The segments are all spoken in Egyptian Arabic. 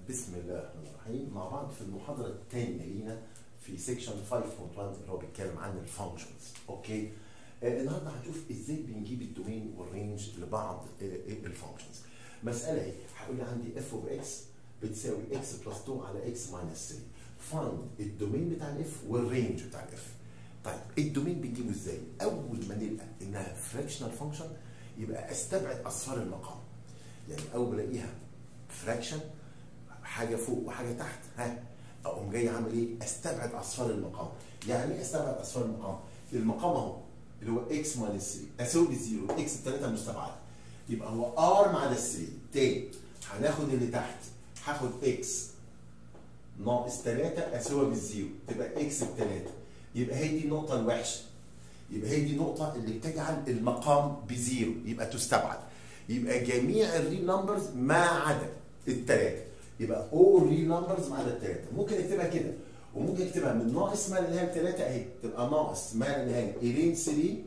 بسم الله الرحمن الرحيم مع بعض في المحاضرة الثانية لينا في سيكشن 5.1 اللي هو بيتكلم عن الفانكشنز اوكي آه النهارده هنشوف ازاي بنجيب الدومين والرينج لبعض الفانكشنز مسألة ايه؟ هيقول لي عندي اف اوف اكس بتساوي اكس بلس 2 على اكس ماينس 3 فايند الدومين بتاع الاف والرينج بتاع الاف طيب الدومين بنجيبه ازاي؟ اول ما نلقى انها فراكشنال فانكشن يبقى استبعد اصفار المقام يعني اول ما الاقيها فراكشن حاجه فوق وحاجه تحت ها اقوم جاي عامل ايه؟ استبعد اصفار المقام يعني ايه استبعد اصفار المقام؟ المقام اهو اللي هو اكس ماينس 3 اساوي بزيرو اكس الثلاثه مستبعده يبقى هو ار مع ده 3 تاني هناخد اللي تحت هاخد اكس ناقص 3 اساوي بالزيرو تبقى اكس بثلاثه يبقى هي دي النقطه الوحشه يبقى هي دي النقطه اللي بتجعل المقام بزيرو يبقى تستبعد يبقى جميع الريل نمبرز ما عدا الثلاثه يبقى all real numbers ما عدا الثلاثه ممكن اكتبها كده وممكن اكتبها من ناقص ما لا نهايه بثلاثه اهي تبقى ناقص ما لا نهايه الين 3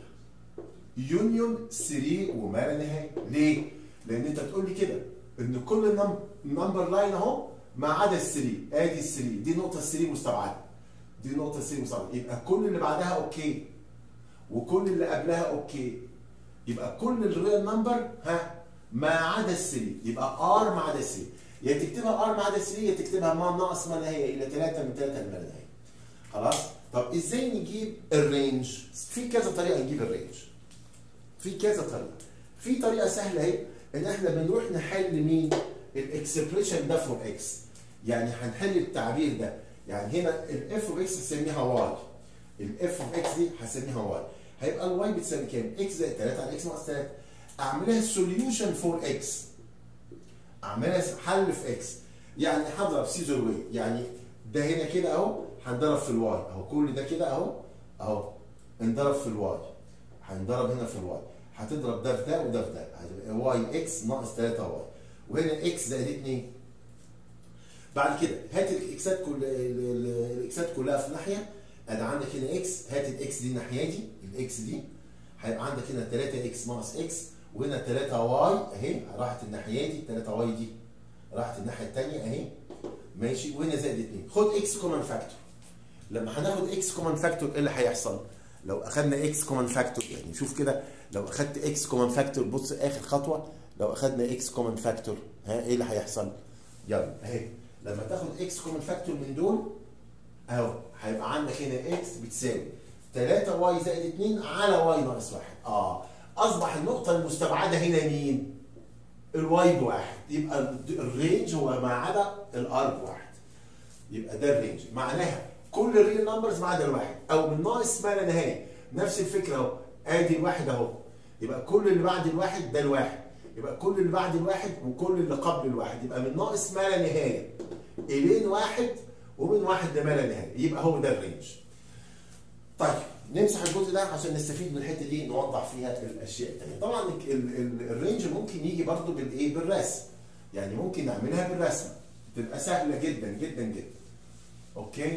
يونيون 3 وما لا نهايه ليه؟ لان انت تقول لي كده ان كل نمبر لاين اهو ما عدا ال 3 ادي ال 3 دي النقطه ال 3 مستبعده دي النقطه ال 3 مستبعده يبقى كل اللي بعدها اوكي وكل اللي قبلها اوكي يبقى كل الريال نمبر ها ما عدا ال 3 يبقى ار ما عدا ال 3 يا تكتبها ار ما عدا 3 يا تكتبها ما ناقص ما نهايه الى 3 من 3 لما نهايه خلاص طب ازاي نجيب الرينج في كذا طريقه نجيب الرينج في كذا طريقه في طريقه سهله اهي ان احنا بنروح نحل مين الاكسبريشن ده فور اكس يعني هنحل التعبير ده يعني هنا الاف اوف اكس هسميها واي الاف اوف اكس دي هسميها واي هيبقى الواي بتساوي كام اكس زائد 3 على اكس ناقص 3 اعملها سوليوشن فور اكس اعملها حل في اكس يعني هضرب سيزر واي يعني ده هنا كده اهو هنضرب في الواي اهو كل ده كده اهو اهو انضرب في الواي هنضرب هنا في الواي هتضرب ده في ده وده في ده هتبقى واي اكس ناقص 3 واي وهنا اكس زائد 2 بعد كده هات الاكسات كل الاكسات كلها في ناحيه ادي عندك هنا اكس هات الاكس دي الناحيه دي الاكس دي هيبقى عندك هنا 3 اكس ناقص اكس وهنا 3 واي اهي راحت الناحيه دي 3 واي دي راحت الناحيه الثانيه اهي ماشي وهنا زائد 2 خد اكس كومن فاكتور لما هناخد اكس كومن فاكتور ايه اللي هيحصل؟ لو اخدنا اكس كومن فاكتور يعني شوف كده لو اخدت اكس كومن فاكتور بص اخر خطوه لو اخدنا اكس كومن فاكتور ها ايه اللي هيحصل؟ يلا اهي لما تاخد اكس كومن فاكتور من دول اهو هيبقى عندك هنا اكس بتساوي 3 واي زائد 2 على واي ناقص 1 اه اصبح النقطه المستبعده هنا مين؟ الواي بواحد يبقى الرينج هو ما عدا الار بواحد يبقى ده الرينج معناها كل الريل نمبرز ما عدا الواحد او من ناقص ما لا نهايه نفس الفكره اهو ادي الواحد اهو يبقى كل اللي بعد الواحد ده الواحد يبقى كل اللي بعد الواحد وكل اللي قبل الواحد يبقى من ناقص ما لا نهايه الين واحد ومن واحد لما لا نهايه يبقى هو ده الرينج طيب نمسح الجزء ده عشان نستفيد من الحته دي نوضح فيها الاشياء الثانيه طبعا الرينج ممكن يجي برضو بالايه بالرسم يعني ممكن نعملها بالرسم تبقى سهله جدا جدا جدا اوكي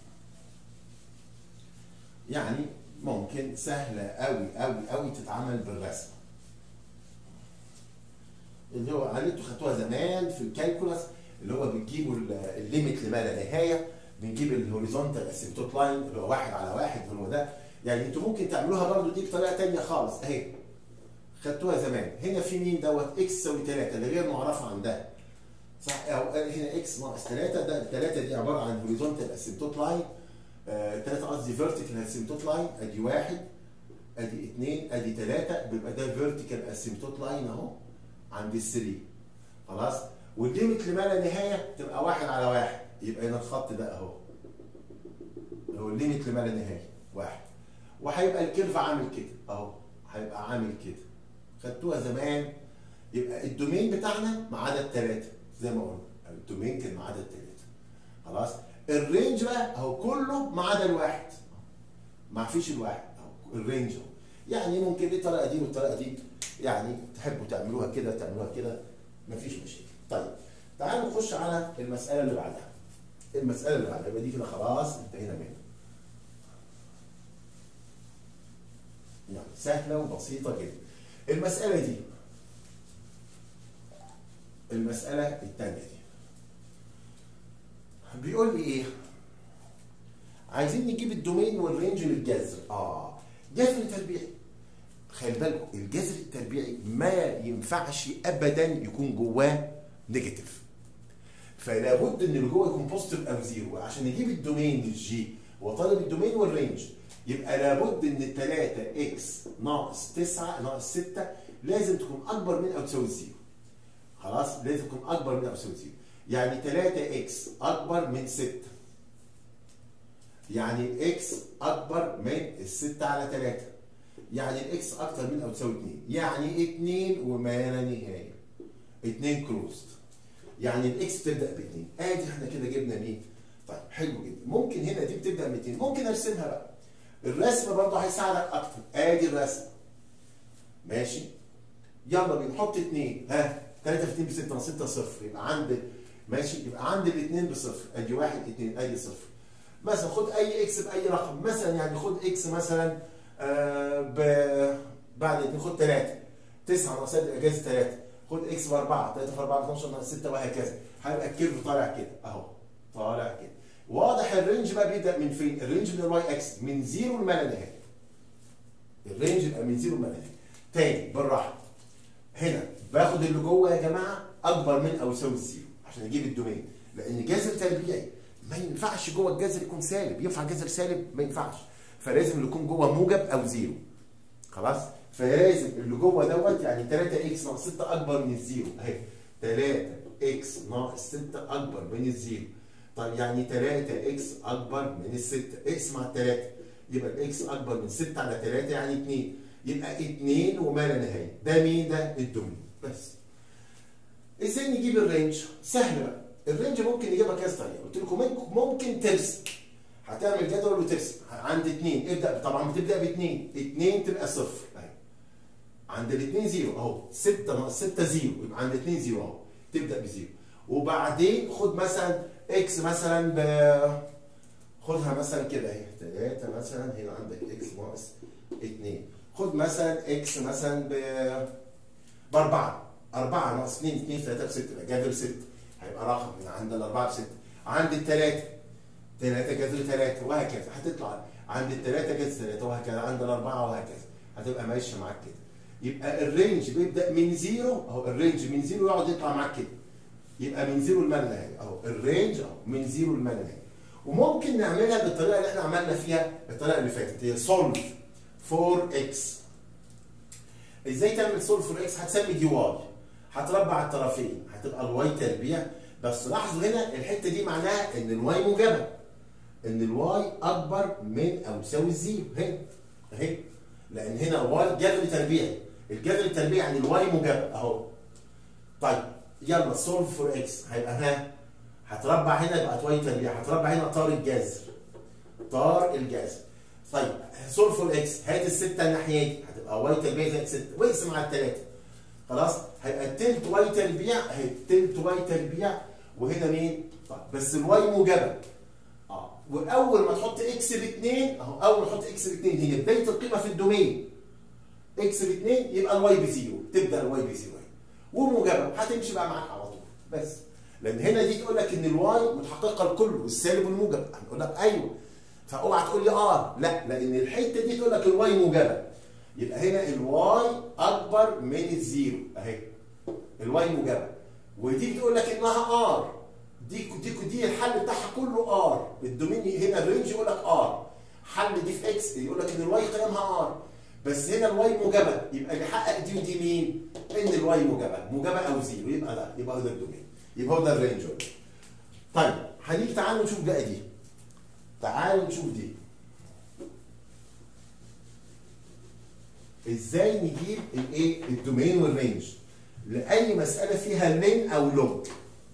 يعني ممكن سهله قوي قوي قوي تتعمل بالرسم اللي هو انتوا خدتوها زمان في الكالكولاس اللي هو بتجيبوا الليميت لما لا نهايه بنجيب الهوريزونتال اسيمتوت لاين اللي هو واحد على واحد اللي هو ده يعني انتوا ممكن تعملوها برضو دي بطريقه ثانيه خالص اهي خدتوها زمان هنا في مين دوت اكس يساوي 3 اللي غير معرفه عن ده صح او هنا اكس ناقص 3 ده الثلاثه دي عباره عن هوريزونتال اسيمتوت لاين 3 قصدي فيرتيكال اسيمتوت لاين ادي واحد ادي اثنين ادي ثلاثه بيبقى ده فيرتيكال اسيمتوت لاين اهو عند ال 3 خلاص والليميت لما لا نهايه تبقى واحد على واحد يبقى هنا الخط ده اهو هو الليميت لما لا نهايه واحد وهيبقى الكيرف عامل كده اهو هيبقى عامل كده خدتوها زمان يبقى الدومين بتاعنا ما عدا الثلاثه زي ما قلنا الدومين كان ما عدا الثلاثه خلاص الرينج بقى اهو كله ما عدا الواحد ما فيش الواحد اهو الرينج اهو يعني ممكن دي الطريقه دي والطريقه دي يعني تحبوا تعملوها كده تعملوها كده مفيش مشاكل طيب تعالوا نخش على المساله اللي بعدها المساله اللي بعدها يبقى دي كده خلاص انتهينا منها يعني سهله وبسيطه جدا المساله دي المساله الثانيه دي بيقول لي ايه عايزين نجيب الدومين والرينج للجذر اه جذر تربيعي خلي بالكم الجذر التربيعي ما ينفعش ابدا يكون جواه نيجاتيف فلا بد ان اللي جوه يكون بوزيتيف او زيرو عشان نجيب الدومين للجي وطالب الدومين والرينج يبقى لابد ان ال 3 اكس ناقص 9 ناقص 6 لازم تكون اكبر من او تساوي زيرو خلاص لازم تكون اكبر من او تساوي زيرو يعني 3 اكس اكبر من 6 يعني الاكس اكبر من ال 6 على 3 يعني الاكس اكتر من او تساوي 2 يعني 2 وما لا نهايه 2 كلوزد يعني الاكس بتبدا ب 2 ادي احنا كده جبنا مين طيب حلو جدا ممكن هنا دي بتبدا ب 2 ممكن ارسمها بقى الرسم برضه هيساعدك اكتر ادي الرسم ماشي يلا بنحط 2 ها 3 في 2 ب 6 6 صفر يبقى عند ماشي يبقى عند الاثنين بصفر ادي 1 2 ادي صفر مثلا خد اي اكس باي رقم مثلا يعني خد اكس مثلا آه ب بعد 2 خد 3 9 ناقص اجازه 3 خد اكس ب 4 3 في 4 12 ناقص 6 وهكذا هيبقى الكيرف طالع كده اهو طالع كده واضح الرينج بقى بيبدا من فين؟ الرينج من الواي اكس من زيرو لما لا نهايه الرينج يبقى من زيرو لما لا نهايه تاني بالراحه هنا باخد اللي جوه يا جماعه اكبر من او يساوي الزيرو عشان اجيب الدومين لان جذر تربيعي ما ينفعش جوه الجذر يكون سالب ينفع جذر سالب ما ينفعش فلازم اللي يكون جوه موجب او زيرو خلاص فلازم اللي جوه دوت يعني 3 اكس ناقص 6 اكبر من الزيرو اهي 3 اكس ناقص 6 اكبر من الزيرو طب يعني 3 اكس اكبر من الستة اكس مع 3 يبقى الاكس اكبر من 6 على 3 يعني 2 يبقى 2 وما لا نهايه ده مين ده الدومين بس ازاي نجيب الرينج سهل بقى الرينج ممكن نجيبها كذا طريقه قلت لكم ممكن ترسم هتعمل جدول وترسم عند 2 ابدا طبعا بتبدا ب 2 2 تبقى صفر اهي عند الاثنين زيرو اهو 6 ناقص 6 زيرو يبقى عند 2 زيرو اهو تبدا بزيرو وبعدين خد مثلا اكس مثلا ب خدها مثلا كده اهي 3 مثلا هنا عندك اكس ناقص 2 خد مثلا اكس مثلا ب ب 4 4 ناقص 2 2 3 ب 6 يبقى جذر 6 هيبقى رقم من عند الاربعه ب 6 عند الثلاثه 3 جذر 3 وهكذا هتطلع عند الثلاثه جذر 3 وهكذا عند الاربعه وهكذا هتبقى ماشيه معاك كده يبقى الرينج بيبدا من زيرو اهو الرينج من زيرو يقعد يطلع معاك كده يبقى من زيرو لما نهايه اهو الرينج اهو من زيرو لما نهايه وممكن نعملها بالطريقه اللي احنا عملنا فيها الطريقه اللي فاتت هي سولف فور اكس ازاي تعمل سولف فور اكس هتسمي دي واي هتربع الطرفين هتبقى الواي تربيع بس لاحظوا هنا الحته دي معناها ان الواي موجبه ان الواي اكبر من او يساوي الزيرو هنا اهي لان هنا واي جذر تربيعي الجذر التربيعي يعني الواي موجبه اهو طيب يلا سولف فور اكس هيبقى ها هتربع هنا يبقى واي تربيع هتربع هنا طار الجذر طار الجذر طيب سولف فور اكس هات السته الناحيه دي هتبقى واي تربيع زائد 6 واقسم على الثلاثه خلاص هيبقى التلت واي تربيع اهي التلت واي تربيع وهنا مين؟ طيب بس الواي موجبه اه واول ما تحط اكس باثنين اهو اول ما تحط اكس باثنين هي بدايه القيمه في الدومين اكس باثنين يبقى الواي بزيرو تبدا الواي بزيرو وموجبه هتمشي بقى معاك على طول بس لان هنا دي تقول لك ان الواي متحققه لكله السالب والموجب هنقول لك ايوه فاوعى تقول لي اه لا لان الحته دي تقول لك الواي موجبه يبقى هنا الواي اكبر من الزيرو اهي الواي موجبه ودي بتقول لك انها ار دي دي دي الحل بتاعها كله ار الدومين هنا الرينج يقول لك ار حل دي في اكس يقول لك ان الواي قيمها ار بس هنا الواي موجبه يبقى اللي حقق دي ودي مين؟ ان الواي موجبه موجبه او زيرو يبقى لا يبقى هو ده الدومين يبقى هو ده الرينج طيب هنيجي تعالوا نشوف بقى دي تعالوا نشوف دي ازاي نجيب الايه الدومين والرينج لاي مساله فيها لين او لوج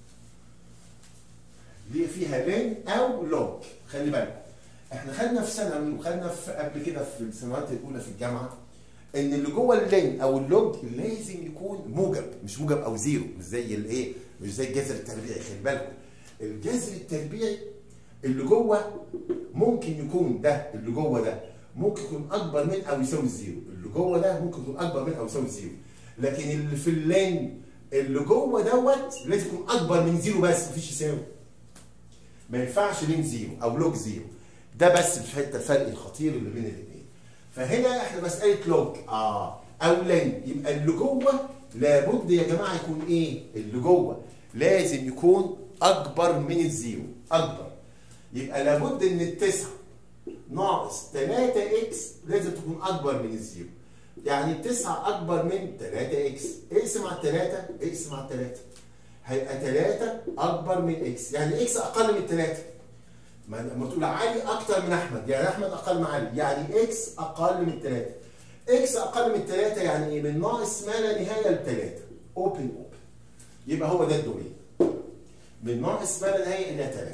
دي فيها لين او لوج خلي بالك احنا خدنا في سنه وخدنا في قبل كده في السنوات الاولى في الجامعه ان اللي جوه اللين او اللوج لازم يكون موجب مش موجب او زيرو مش زي الايه مش زي الجذر التربيعي خلي بالكم الجذر التربيعي اللي جوه ممكن يكون ده اللي جوه ده ممكن يكون اكبر من او يساوي الزيرو اللي جوه ده ممكن يكون اكبر من او يساوي الزيرو لكن اللي في اللين اللي جوه دوت لازم يكون اكبر من زيرو بس مفيش يساوي ما ينفعش لين زيرو او لوج زيرو ده بس الحته الفرق الخطير اللي بين الاثنين فهنا احنا مساله لوج اه او لين يبقى اللي جوه لابد يا جماعه يكون ايه اللي جوه لازم يكون اكبر من الزيرو اكبر يبقى لابد ان التسعه ناقص 3 اكس لازم تكون اكبر من الزيرو يعني التسعه اكبر من 3 اكس اقسم على 3 اقسم على 3 هيبقى 3 اكبر من اكس يعني اكس اقل من 3 ما لما تقول علي اكتر من احمد يعني احمد اقل من علي يعني اكس اقل من 3 اكس اقل من 3 يعني ايه من ناقص ما لا نهايه ل 3 اوبن اوبن يبقى هو ده الدومين من ناقص ما لا نهايه الى 3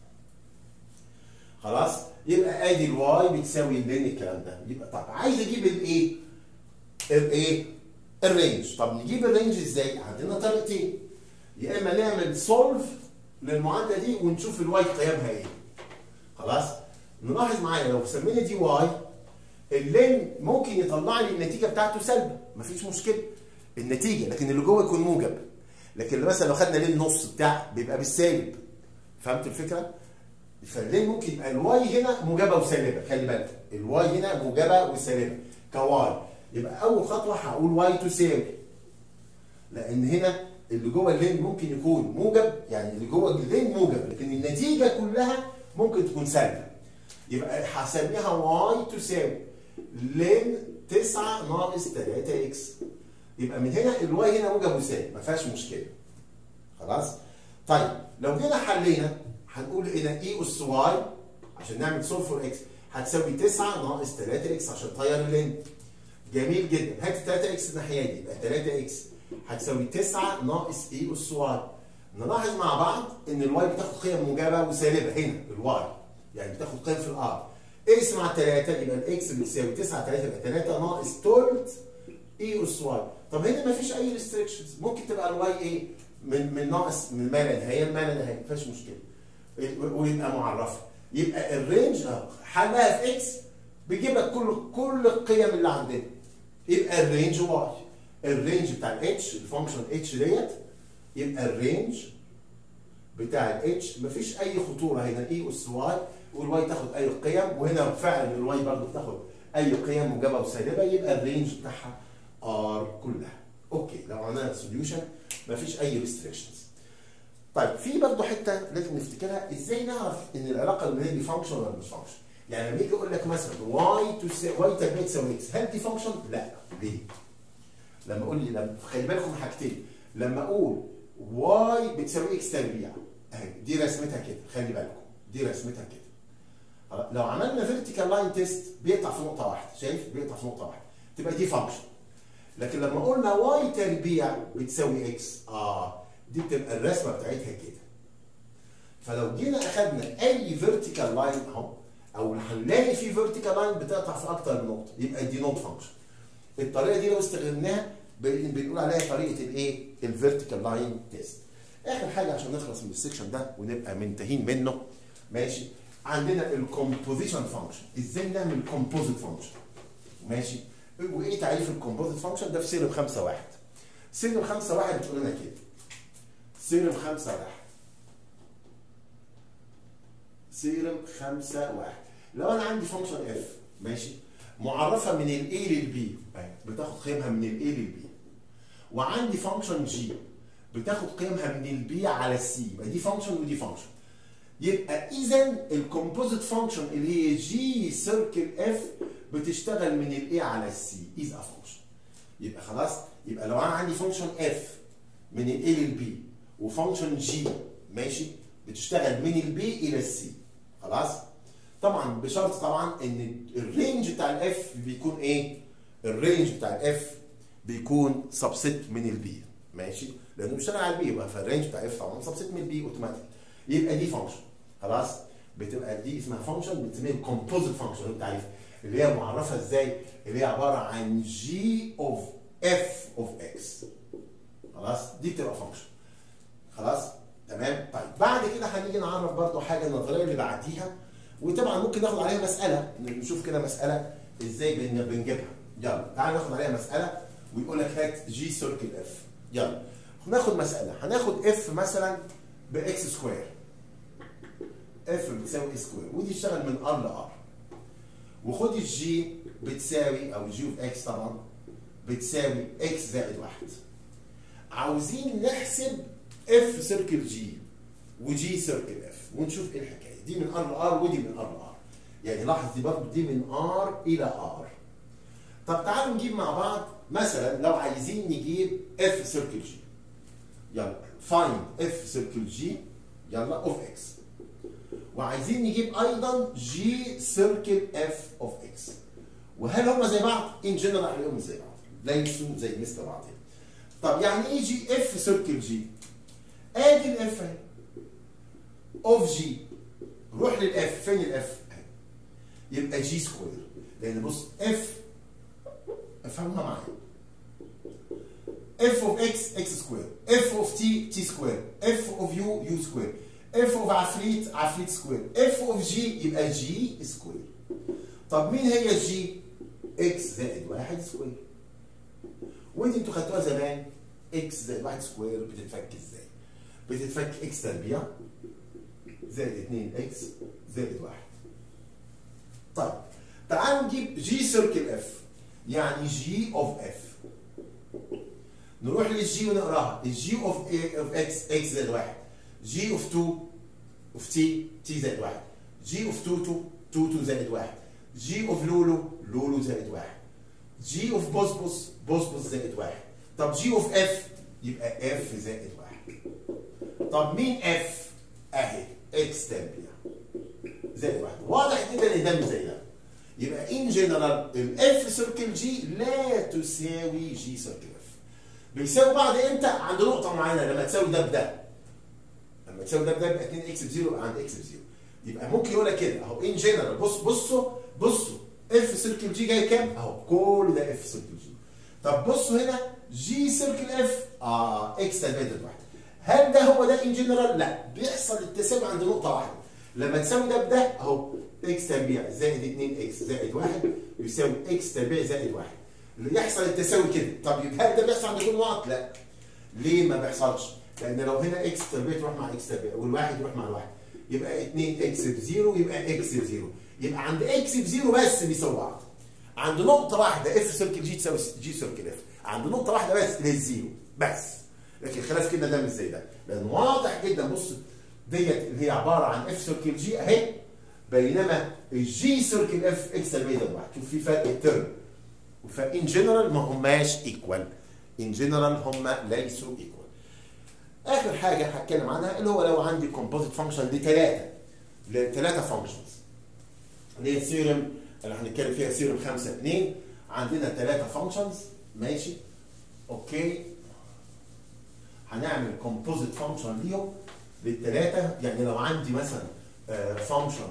خلاص يبقى ادي الواي بتساوي لين الكلام ده يبقى طب عايز اجيب الايه الايه الرينج طب نجيب الرينج ازاي عندنا طريقتين يا اما نعمل سولف للمعادله دي ونشوف الواي قيمها ايه خلاص نلاحظ معايا لو سمينا دي واي اللين ممكن يطلع لي النتيجه بتاعته سلبي مفيش مشكله النتيجه لكن اللي جوه يكون موجب لكن مثلا لو خدنا لين نص بتاع بيبقى بالسالب فهمت الفكره؟ فاللين ممكن يبقى الواي هنا موجبه وسالبه خلي بالك الواي هنا موجبه وسالبه كواي يبقى اول خطوه هقول واي تساوي لان هنا اللي جوه اللين ممكن يكون موجب يعني اللي جوه اللين موجب لكن النتيجه كلها ممكن تكون سالبه يبقى هسميها واي تساوي لين 9 ناقص 3 اكس يبقى من هنا الواي هنا موجب وسالب ما فيهاش مشكله خلاص طيب لو جينا حلينا هنقول هنا اي اس واي عشان نعمل سولف فور اكس هتساوي 9 ناقص 3 اكس عشان تغير اللين جميل جدا هات 3 اكس الناحيه دي يبقى 3 اكس هتساوي 9 ناقص اي اس واي نلاحظ مع بعض ان الواي بتاخد قيم موجبه وسالبه هنا الواي يعني بتاخد قيم في الار اقسم على 3 يبقى الاكس بتساوي 9 3 يبقى 3 ناقص تلت اي اس واي طب هنا ما فيش اي ريستريكشنز ممكن تبقى الواي ايه من من ناقص من ما لا نهايه لما لا نهايه ما فيهاش مشكله ويبقى معرفه يبقى الرينج حلها في اكس بيجيب لك كل كل القيم اللي عندنا يبقى الرينج واي الرينج بتاع الاتش الفانكشن اتش ديت يبقى الرينج بتاع الاتش مفيش اي خطوره هنا اي اس واي والواي تاخد اي قيم وهنا فعلا الواي برضه بتاخد اي قيم موجبه وسالبه يبقى الرينج بتاعها ار كلها اوكي لو عملنا سوليوشن مفيش اي ريستريكشنز طيب في برضه حته لازم نفتكرها ازاي نعرف ان العلاقه اللي دي فانكشن ولا مش فانكشن يعني لما يجي يقول لك مثلا واي واي تربيع تساوي اكس هل دي فانكشن؟ لا ليه؟ لما اقول لي لما خلي بالكم من حاجتين لما اقول واي بتساوي اكس تربيع اهي دي رسمتها كده خلي بالكم دي رسمتها كده لو عملنا فيرتيكال لاين تيست بيقطع في نقطه واحده شايف بيقطع في نقطه واحده تبقى دي فانكشن لكن لما قلنا واي تربيع بتساوي اكس اه دي بتبقى الرسمه بتاعتها كده فلو جينا اخدنا اي فيرتيكال لاين اهو او هنلاقي في فيرتيكال لاين بتقطع في اكتر من نقطه يبقى دي نوت فانكشن الطريقه دي لو استخدمناها بنقول عليها طريقه الايه الفيرتيكال لاين تيست اخر حاجه عشان نخلص من السكشن ده ونبقى منتهين منه ماشي عندنا الكومبوزيشن فانكشن ازاي نعمل كومبوزيت فانكشن ماشي وايه تعريف الكومبوزيت فانكشن ده في سيرم 5 1 سيرم 5 1 بتقول لنا كده سيرم 5 1 سيرم 5 1 لو انا عندي فانكشن اف ماشي معرفه من الاي للبي بتاخد قيمها من الاي للبي وعندي فانكشن جي بتاخد قيمها من البي على السي يبقى دي فانكشن ودي فانكشن يبقى اذا الكومبوزيت فانكشن اللي هي جي سيركل اف بتشتغل من الاي على السي از ا فانكشن يبقى خلاص يبقى لو انا عندي فانكشن اف من الاي للبي وفانكشن جي ماشي بتشتغل من البي الى السي خلاص طبعا بشرط طبعا ان الرينج بتاع الاف بيكون ايه الرينج بتاع الاف بيكون سبست من البي ماشي لانه بيشتغل على البي يبقى فالرينج بتاع اف طبعا سبست من البي اوتوماتيك يبقى دي فانكشن خلاص بتبقى دي اسمها فانكشن بنسميها كومبوزيت فانكشن انت عارف اللي هي معرفه ازاي اللي هي عباره عن جي اوف اف اوف اكس خلاص دي بتبقى فانكشن خلاص تمام طيب بعد كده هنيجي نعرف برضو حاجه النظريه اللي بعديها وطبعا ممكن ناخد عليها مساله نشوف كده مساله ازاي بنجيبها يلا تعال ناخد عليها مساله ويقول لك هات جي سيركل اف يلا ناخد مساله هناخد اف مثلا باكس سكوير اف بتساوي اي سكوير ودي اشتغل من ار لار وخد الجي بتساوي او الجي اوف اكس طبعا بتساوي اكس زائد واحد عاوزين نحسب اف سيركل جي وجي سيركل اف ونشوف ايه الحكايه دي من ار لار ودي من ار لار يعني لاحظ دي برضه دي من ار الى ار طب تعالوا نجيب مع بعض مثلا لو عايزين نجيب اف سيركل جي يلا فايند اف سيركل جي يلا اوف اكس وعايزين نجيب ايضا جي سيركل اف اوف اكس وهل هم زي بعض؟ ان جنرال هنلاقيهم زي بعض ليسوا زي مثل بعضهم طب يعني ايه جي اف سيركل جي؟ ادي الاف اهي اوف جي روح للاف فين الاف؟ يبقى جي سكوير لان بص اف افهمها معايا اف اوف اكس اكس سكوير اف اوف تي تي سكوير اف اوف يو يو سكوير اف اوف عفريت عفريت سكوير اف اوف جي يبقى جي سكوير طب مين هي الجي؟ اكس زائد واحد سكوير ودي انتوا خدتوها زمان اكس زائد واحد سكوير بتتفك ازاي؟ بتتفك اكس تربيع زائد 2 اكس زائد واحد طيب تعالوا نجيب جي سيركل اف يعني جي اوف اف نروح للجي ونقراها الجي اوف اوف اكس اكس زائد واحد جي اوف 2 اوف تي تي زائد واحد جي اوف 2 2 2 2 زائد واحد جي اوف لولو لولو زائد واحد جي اوف بوسبوس بوسبوس زائد واحد طب جي اوف اف يبقى اف زائد واحد طب مين اف اهي اكس تربيع زائد واحد واضح كده ان ده مش زي ده يبقى ان جنرال الاف سيركل جي لا تساوي جي سيركل اف بيساوي بعض امتى عند نقطه معينه لما تساوي ده بده لما تساوي ده بده يبقى 2 اكس بزيرو يبقى عند اكس بزيرو يبقى ممكن يقول لك كده اهو ان جنرال بص بصوا بصوا اف سيركل جي جاي كام اهو كل ده اف سيركل جي طب بصوا هنا جي سيركل اف اه اكس تلاتة واحد هل ده هو ده ان جنرال لا بيحصل التساوي عند نقطه واحده لما تساوي ده بده اهو اكس تربيع زائد 2 اكس زائد 1 يساوي اكس تربيع زائد 1 يحصل التساوي كده طب يبقى هل ده بيحصل عند كل نقط؟ لا ليه ما بيحصلش؟ لان لو هنا اكس تربيع تروح مع اكس تربيع والواحد يروح مع الواحد يبقى 2 اكس بزيرو يبقى اكس بزيرو يبقى عند اكس بزيرو بس بيساوي بعض عند نقطة واحدة اف سيركل جي تساوي جي سيركل اف عند نقطة واحدة بس للزيرو بس لكن خلاف كده ده مش زي ده لان واضح جدا بص ديت اللي هي عبارة عن اف سيركل جي اهي بينما الجي سيركل اف اكس تربيع ده واحد شوف في فرق الترم فان جنرال ما هماش ايكوال ان جنرال هم ليسوا ايكوال اخر حاجه هتكلم عنها اللي هو لو عندي كومبوزيت فانكشن لثلاثه لثلاثه فانكشنز اللي هي الثيورم اللي هنتكلم فيها ثيورم 5 2 عندنا ثلاثه فانكشنز ماشي اوكي هنعمل كومبوزيت فانكشن ليهم للثلاثه يعني لو عندي مثلا فانكشن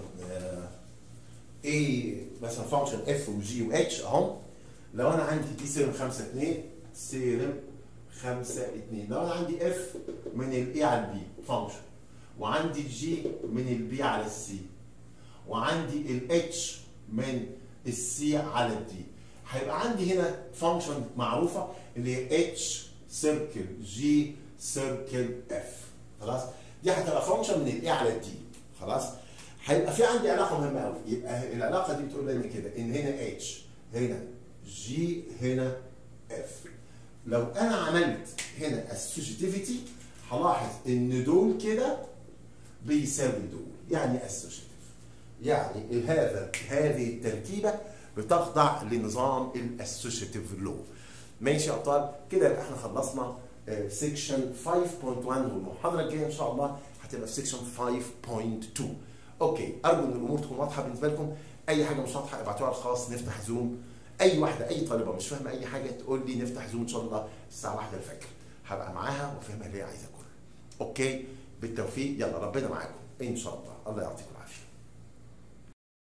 ايه مثلا فانكشن اف وجي واتش اهم لو انا عندي دي سيرم 5 2 سيرم 5 2 لو انا عندي اف من الاي على البي فانكشن وعندي جي من البي على السي وعندي الاتش من السي على الدي هيبقى عندي هنا فانكشن معروفه اللي هي اتش سيركل جي سيركل اف خلاص دي هتبقى فانكشن من الاي على الدي خلاص هيبقى في عندي علاقه مهمه قوي يبقى العلاقه دي بتقول لنا كده ان هنا اتش هنا جي هنا اف لو انا عملت هنا اسوشيتيفيتي هلاحظ ان دول كده بيساوي دول يعني اسوشيتيف يعني هذا هذه التركيبه بتخضع لنظام الاسوشيتيف لو ماشي يا ابطال كده يبقى احنا خلصنا سيكشن 5.1 والمحاضره الجايه ان شاء الله هتبقى في سيكشن 5.2 اوكي ارجو ان الامور تكون واضحه بالنسبه لكم اي حاجه مش واضحه ابعتوها على الخاص نفتح زوم اي واحده اي طالبه مش فاهمه اي حاجه تقول لي نفتح زوم ان شاء الله الساعه 1 الفجر هبقى معاها وفاهمه اللي هي عايزه كله اوكي بالتوفيق يلا ربنا معاكم ان شاء الله الله يعطيكم